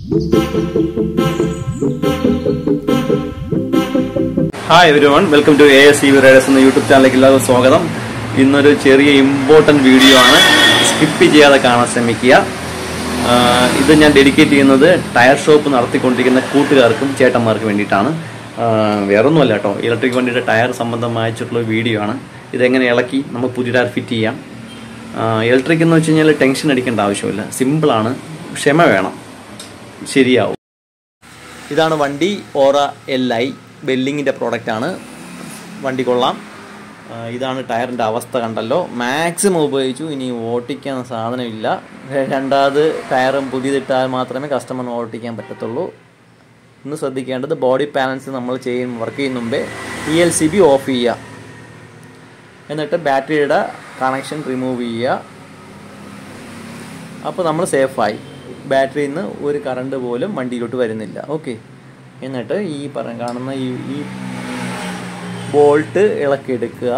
hi everyone welcome to A S C riders എന്ന YouTube ചാനലിലേക്ക് എല്ലാവർക്കും സ്വാഗതം ഇന്നൊരു ചെറിയ ഇമ്പോർട്ടൻറ്റ് വീഡിയോ ആണ് സ്കിപ്പ് ചെയ്യാതെ കാണാൻ ശ്രമിക്കുക ആഹ് ഇത് ഞാൻ ഡെഡിക്കേറ്റ് ചെയ്യുന്നത് ടയർ ഷോപ്പ് നടത്തിക്കൊണ്ടിരിക്കുന്ന കൂട്ടുകാർക്കും ചേട്ടന്മാർക്കും വേണ്ടിയിട്ടാണ് ആഹ് വേറൊന്നുമല്ല കേട്ടോ ഇലക്ട്രിക് വണ്ടിയുടെ ടയർ സംബന്ധമായിട്ടുള്ള വീഡിയോ ആണ് ഇതെങ്ങനെ ഇളക്കി നമുക്ക് പുതിയ ടയർ ഫിറ്റ് ചെയ്യാം ഇലക്ട്രിക് എന്ന് വെച്ച് കഴിഞ്ഞാൽ ടെൻഷൻ അടിക്കേണ്ട ആവശ്യമില്ല സിമ്പിളാണ് ക്ഷമ വേണം ശരിയാവും ഇതാണ് വണ്ടി ഓറ എൽ ഐ ബെല്ലിങ്ങിൻ്റെ പ്രോഡക്റ്റാണ് വണ്ടി കൊള്ളാം ആ, ഇതാണ് ടയറിൻ്റെ അവസ്ഥ കണ്ടല്ലോ മാക്സിമം ഉപയോഗിച്ചു ഇനി ഓട്ടിക്കാൻ സാധനമില്ല രണ്ടാമത് ടയറും പുതിയതിട്ടാൽ മാത്രമേ കസ്റ്റമറിന് ഓട്ടിക്കാൻ പറ്റത്തുള്ളൂ ഇന്ന് ശ്രദ്ധിക്കേണ്ടത് ബോഡി ബാലൻസ് നമ്മൾ ചെയ്യും വർക്ക് ചെയ്യുന്ന മുമ്പേ E L C B off ചെയ്യുക എന്നിട്ട് ബാറ്ററിയുടെ കണക്ഷൻ റിമൂവ് ചെയ്യുക അപ്പോൾ നമ്മൾ സേഫായി ബാറ്ററിയിൽ നിന്ന് ഒരു കറണ്ട് പോലും വണ്ടിയിലോട്ട് വരുന്നില്ല ഓക്കെ എന്നിട്ട് ഈ പറ കാണുന്ന ഈ ഈ ബോൾട്ട് ഇളക്കിയെടുക്കുക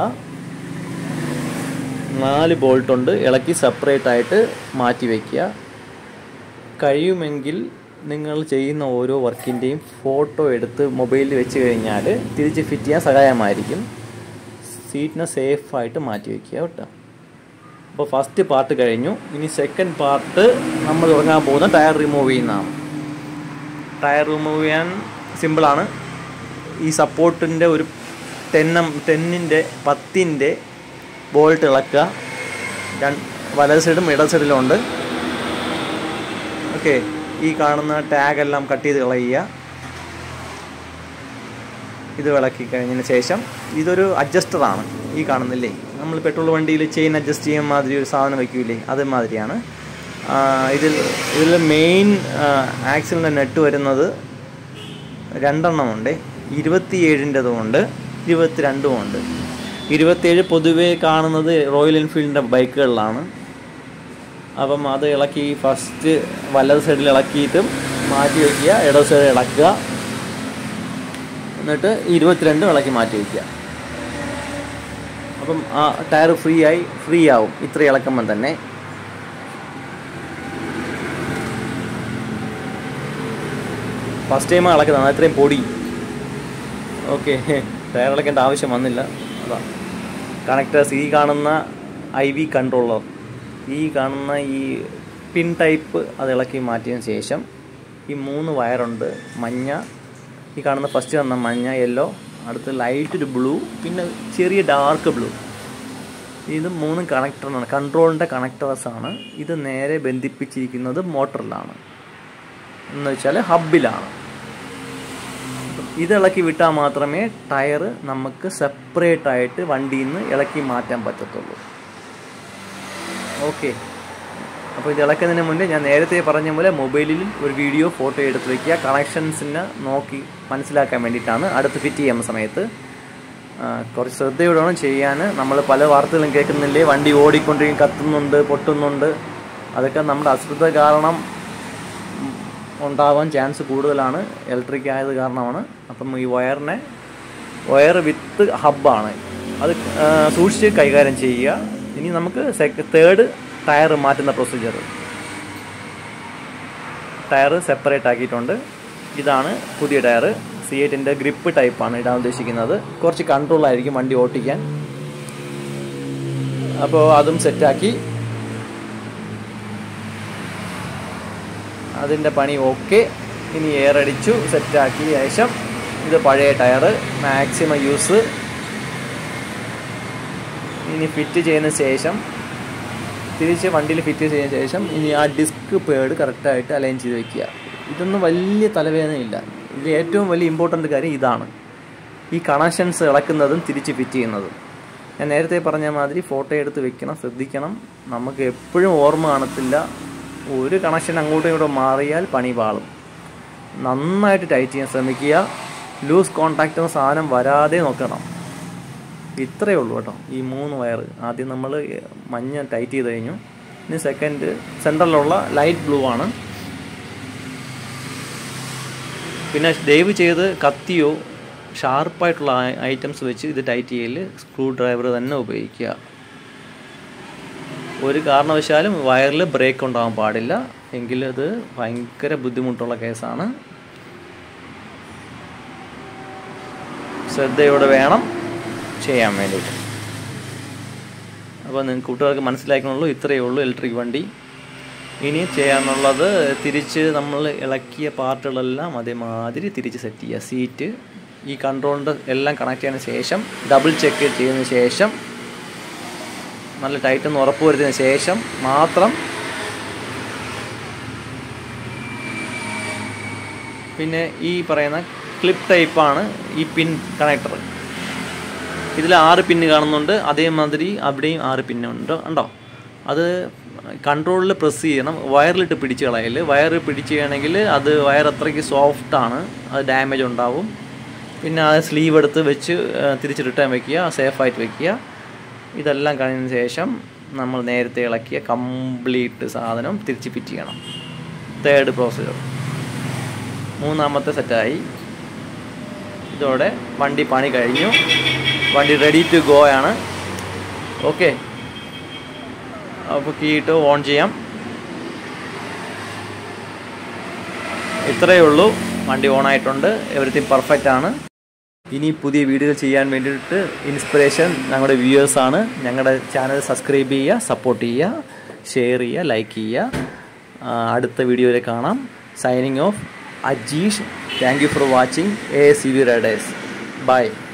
നാല് ബോൾട്ട് ഉണ്ട് ഇളക്കി സെപ്പറേറ്റ് ആയിട്ട് മാറ്റി വയ്ക്കുക കഴിയുമെങ്കിൽ നിങ്ങൾ ചെയ്യുന്ന ഓരോ വർക്കിൻ്റെയും ഫോട്ടോ എടുത്ത് മൊബൈലിൽ വെച്ച് കഴിഞ്ഞാൽ തിരിച്ച് ഫിറ്റ് ചെയ്യാൻ സഹായമായിരിക്കും സീറ്റിനെ സേഫായിട്ട് മാറ്റി വയ്ക്കുക കേട്ടോ അപ്പോൾ ഫസ്റ്റ് പാർട്ട് കഴിഞ്ഞു ഇനി സെക്കൻഡ് പാർട്ട് നമ്മൾ തുടങ്ങാൻ പോകുന്ന ടയർ റിമൂവ് ചെയ്യുന്നതാണ് ടയർ റിമൂവ് ചെയ്യാൻ സിമ്പിളാണ് ഈ സപ്പോർട്ടിൻ്റെ ഒരു ടെന്നം ടെന്നിൻ്റെ പത്തിൻ്റെ ബോൾട്ട് ഇളക്കുക രണ്ട് വലത് സൈഡും ഇടത് സൈഡിലും ഉണ്ട് ഓക്കെ ഈ കാണുന്ന ടാഗ് എല്ലാം കട്ട് ചെയ്ത് കളയുക ഇത് വിളക്കി കഴിഞ്ഞതിന് ശേഷം ഇതൊരു അഡ്ജസ്റ്ററാണ് ഈ കാണുന്നില്ലേ നമ്മൾ പെട്രോൾ വണ്ടിയിൽ ചെയിൻ അഡ്ജസ്റ്റ് ചെയ്യാൻ മാതിരി ഒരു സാധനം വെക്കൂലേ അതുമാതിരിയാണ് ആ, ഇതിൽ ഇതിൽ മെയിൻ ആക്സിലിൻ്റെ നെറ്റ് വരുന്നത് രണ്ടെണ്ണമുണ്ട് ഇരുപത്തിയേഴിൻ്റെതും ഉണ്ട് ഇരുപത്തിരണ്ടും ഉണ്ട് ഇരുപത്തിയേഴ് പൊതുവേ കാണുന്നത് റോയൽ എൻഫീൽഡിൻ്റെ ബൈക്കുകളിലാണ് അപ്പം അത് ഇളക്കി ഫസ്റ്റ് വലത് സൈഡിൽ ഇളക്കിയിട്ടും മാറ്റി വയ്ക്കുക ഇടത് സൈഡിൽ ഇളക്കുക എന്നിട്ട് ഇരുപത്തിരണ്ടും ഇളക്കി മാറ്റി വയ്ക്കുക അപ്പം ആ ടയർ ഫ്രീ ആയി ഫ്രീ ആവും ഇത്ര ഇളക്കുമ്പം തന്നെ ഫസ്റ്റ് ടൈം ഇളക്കുന്നതാണ് അത്രയും പൊടി ഓക്കെ ടയർ ഇളക്കേണ്ട ആവശ്യം വന്നില്ല അതാ കണക്ടേഴ്സ് ഈ കാണുന്ന ഐ വി കൺട്രോളർ ഈ കാണുന്ന ഈ പിൻ ടൈപ്പ് അത് ഇളക്കി മാറ്റിയതിന് ശേഷം ഈ മൂന്ന് വയറുണ്ട് മഞ്ഞ ഈ കാണുന്ന ഫസ്റ്റ് തന്ന മഞ്ഞ യെല്ലോ അടുത്ത് ലൈറ്റ് ഒരു ബ്ലൂ പിന്നെ ചെറിയ ഡാർക്ക് ബ്ലൂ ഇത് മൂന്നും കണക്ടറാണ് കൺട്രോളിൻ്റെ കണക്ടേഴ്സാണ് ഇത് നേരെ ബന്ധിപ്പിച്ചിരിക്കുന്നത് മോട്ടറിലാണ് എന്ന് വെച്ചാൽ ഹബിലാണ് ഇത് ഇളക്കി വിട്ടാൽ മാത്രമേ ടയർ നമുക്ക് സെപ്പറേറ്റ് ആയിട്ട് വണ്ടിയിൽ നിന്ന് ഇളക്കി മാറ്റാൻ പറ്റത്തുള്ളൂ ഓക്കെ അപ്പോൾ ഇത് ഇളക്കുന്നതിന് മുന്നേ ഞാൻ നേരത്തെ പറഞ്ഞ പോലെ മൊബൈലിൽ ഒരു വീഡിയോ ഫോട്ടോ എടുത്ത് വയ്ക്കുക കണക്ഷൻസിനെ നോക്കി മനസ്സിലാക്കാൻ വേണ്ടിയിട്ടാണ് അടുത്ത് ഫിറ്റ് ചെയ്യുന്ന സമയത്ത് ആ, കുറച്ച് ശ്രദ്ധയോടെ വേണം ചെയ്യാൻ നമ്മൾ പല വാർത്തകളും കേൾക്കുന്നില്ലേ വണ്ടി ഓടിക്കൊണ്ടിരിക്കും കത്തുന്നുണ്ട് പൊട്ടുന്നുണ്ട് അതൊക്കെ നമ്മുടെ അശ്രദ്ധ കാരണം ഉം, ഉണ്ടാവാൻ ചാൻസ് കൂടുതലാണ് ഇലക്ട്രിക് ആയത് കാരണമാണ് അപ്പം ഈ വയറിനെ വയർ വിത്ത് ഹബ്ബാണ് അത് ആ, സൂക്ഷിച്ച് കൈകാര്യം ചെയ്യുക ഇനി നമുക്ക് സെക്ക തേർഡ് ടയർ മാറ്റുന്ന പ്രൊസീജിയർ ടയർ സെപ്പറേറ്റ് ആക്കിയിട്ടുണ്ട് ഇതാണ് പുതിയ ടയർ സി എയ്റ്റിൻ്റെ ഗ്രിപ്പ് ടൈപ്പാണ് ഇടാൻ ഉദ്ദേശിക്കുന്നത് കുറച്ച് കൺട്രോൾ ആയിരിക്കും വണ്ടി ഓട്ടിക്കാൻ അപ്പോൾ അതും സെറ്റാക്കി അതിൻ്റെ പണി ഓക്കെ ഇനി എയർ അടിച്ചു സെറ്റാക്കി ശേഷം ഇത് പഴയ ടയർ മാക്സിമം യൂസ് ഇനി ഫിറ്റ് ചെയ്യുന്ന ശേഷം തിരിച്ച് വണ്ടിയിൽ ഫിറ്റ് ചെയ്തതിന് ശേഷം ഇനി ആ ഡിസ്ക് പേഡ് കറക്റ്റായിട്ട് അലൈൻ ചെയ്ത് വെക്കുക ഇതൊന്നും വലിയ തലവേദനയില്ല ഇതിൽ ഏറ്റവും വലിയ ഇമ്പോർട്ടൻ്റ് കാര്യം ഇതാണ് ഈ കണക്ഷൻസ് ഇളക്കുന്നതും തിരിച്ച് ഫിറ്റ് ചെയ്യുന്നതും ഞാൻ നേരത്തെ പറഞ്ഞ മാതിരി ഫോട്ടോ എടുത്ത് വെക്കണം ശ്രദ്ധിക്കണം നമുക്ക് എപ്പോഴും ഓർമ്മ കാണത്തില്ല ഒരു കണക്ഷൻ അങ്ങോട്ടും ഇങ്ങോട്ടും മാറിയാൽ പണി പാളും നന്നായിട്ട് ടൈറ്റ് ചെയ്യാൻ ശ്രമിക്കുക ലൂസ് കോണ്ടാക്റ്റ് എന്ന സാധനം വരാതെ നോക്കണം ഇത്രയേ ഉള്ളൂ കേട്ടോ ഈ മൂന്ന് വയർ ആദ്യം നമ്മൾ മഞ്ഞ ടൈറ്റ് ചെയ്ത് കഴിഞ്ഞു ഇനി സെക്കൻഡ് സെൻട്രലിലുള്ള ലൈറ്റ് ബ്ലൂ ആണ് പിന്നെ ദയവ് ചെയ്ത് കത്തിയോ ഷാർപ്പായിട്ടുള്ള ഐറ്റംസ് വെച്ച് ഇത് ടൈറ്റ് ചെയ്യൽ സ്ക്രൂ ഡ്രൈവർ തന്നെ ഉപയോഗിക്കുക ഒരു കാരണവശാലും വയറിൽ ബ്രേക്ക് ഉണ്ടാകാൻ പാടില്ല എങ്കിലത് ഭയങ്കര ബുദ്ധിമുട്ടുള്ള കേസാണ് ശ്രദ്ധയോടെ വേണം ചെയ്യാൻ വേണ്ടിയിട്ട് അപ്പോൾ നിങ്ങൾക്ക് കൂട്ടുകാർക്ക് മനസ്സിലാക്കണുള്ളൂ ഇത്രയേ ഉള്ളൂ ഇലക്ട്രിക് വണ്ടി ഇനി ചെയ്യാനുള്ളത് തിരിച്ച് നമ്മൾ ഇളക്കിയ പാർട്ടുകളെല്ലാം അതേമാതിരി തിരിച്ച് സെറ്റ് ചെയ്യുക സീറ്റ് ഈ കൺട്രോളിൻ്റെ എല്ലാം കണക്ട് ചെയ്തതിന് ശേഷം ഡബിൾ ചെക്ക് ചെയ്തതിന് ശേഷം നല്ല ടൈറ്റ് ഒന്ന് ഉറപ്പ് വരുത്തിയതിന് ശേഷം മാത്രം പിന്നെ ഈ പറയുന്ന ക്ലിപ്പ് ടൈപ്പാണ് ഈ പിൻ കണക്ടർ ഇതിൽ ആറ് പിന്ന് കാണുന്നുണ്ട് അതേമാതിരി അവിടെയും ആറ് പിന്നുണ്ട് ഉണ്ടോ അത് കൺട്രോളിൽ പ്രസ് ചെയ്യണം വയറിലിട്ട് പിടിച്ച് കളയൽ വയർ പിടിച്ച് ചെയ്യണമെങ്കിൽ അത് വയർ അത്രയ്ക്ക് സോഫ്റ്റാണ് അത് ഡാമേജ് ഉണ്ടാവും പിന്നെ ആ സ്ലീവ് എടുത്ത് വെച്ച് തിരിച്ച് റിട്ടേൺ വെക്കുക സേഫായിട്ട് വെക്കുക ഇതെല്ലാം കഴിഞ്ഞതിന് ശേഷം നമ്മൾ നേരത്തെ ഇളക്കിയ കംപ്ലീറ്റ് സാധനം തിരിച്ച് ഫിറ്റ് ചെയ്യണം തേർഡ് പ്രൊസീജർ മൂന്നാമത്തെ സെറ്റായി ഇതോടെ വണ്ടി പണി കഴിഞ്ഞു വണ്ടി റെഡി ടു ഗോ ആണ് ഓക്കെ അപ്പോൾ കീ ഇട്ട് ഓൺ ചെയ്യാം ഇത്രയേ ഉള്ളൂ വണ്ടി ഓൺ ആയിട്ടുണ്ട് എവറിത്തിങ് പെർഫെക്റ്റ് ആണ് ഇനി പുതിയ വീഡിയോകൾ ചെയ്യാൻ വേണ്ടിയിട്ട് ഇൻസ്പിറേഷൻ ഞങ്ങളുടെ വ്യൂവേഴ്സാണ് ഞങ്ങളുടെ ചാനൽ സബ്സ്ക്രൈബ് ചെയ്യുക സപ്പോർട്ട് ചെയ്യുക ഷെയർ ചെയ്യുക ലൈക്ക് ചെയ്യുക അടുത്ത വീഡിയോയിൽ കാണാം signing off Ajeesh thank you for watching A C V riders by